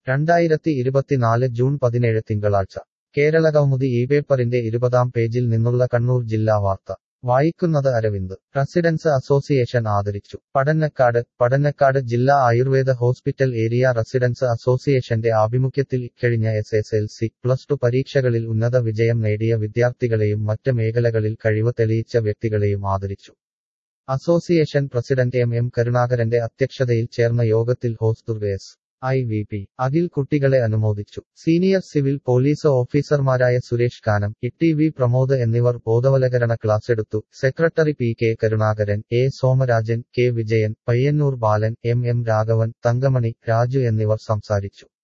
രണ്ടായിരത്തി ഇരുപത്തിനാല് ജൂൺ പതിനേഴ് തിങ്കളാഴ്ച കേരളകൗമുദി ഈ പേപ്പറിന്റെ ഇരുപതാം പേജിൽ നിന്നുള്ള കണ്ണൂർ ജില്ലാ വാർത്ത വായിക്കുന്നത് അരവിന്ദ് റസിഡൻസ് അസോസിയേഷൻ ആദരിച്ചു പടന്നക്കാട് പടന്നക്കാട് ജില്ലാ ആയുർവേദ ഹോസ്പിറ്റൽ ഏരിയ റസിഡൻസ് അസോസിയേഷന്റെ ആഭിമുഖ്യത്തിൽ ഇക്കഴിഞ്ഞ S S L C plus two പരീക്ഷകളിൽ ഉന്നത വിജയം നേടിയ വിദ്യാർത്ഥികളെയും മറ്റ് മേഖലകളിൽ കഴിവ് തെളിയിച്ച വ്യക്തികളെയും ആദരിച്ചു അസോസിയേഷൻ പ്രസിഡന്റ് എം എം കരുണാകരന്റെ അധ്യക്ഷതയിൽ ചേർന്ന യോഗത്തിൽ Hosdurg S I V P Akhil കുട്ടികളെ അനുമോദിച്ചു സീനിയർ സിവിൽ പോലീസ് ഓഫീസർമാരായ സുരേഷ് കാനം ഇ വി പ്രമോദ് എന്നിവർ ബോധവൽക്കരണ ക്ലാസ് എടുത്തു secretary P K Karunakaran A Somarajan K Vijayan Payyanur Balan M M Raghavan Thankamani Raju എന്നിവർ സംസാരിച്ചു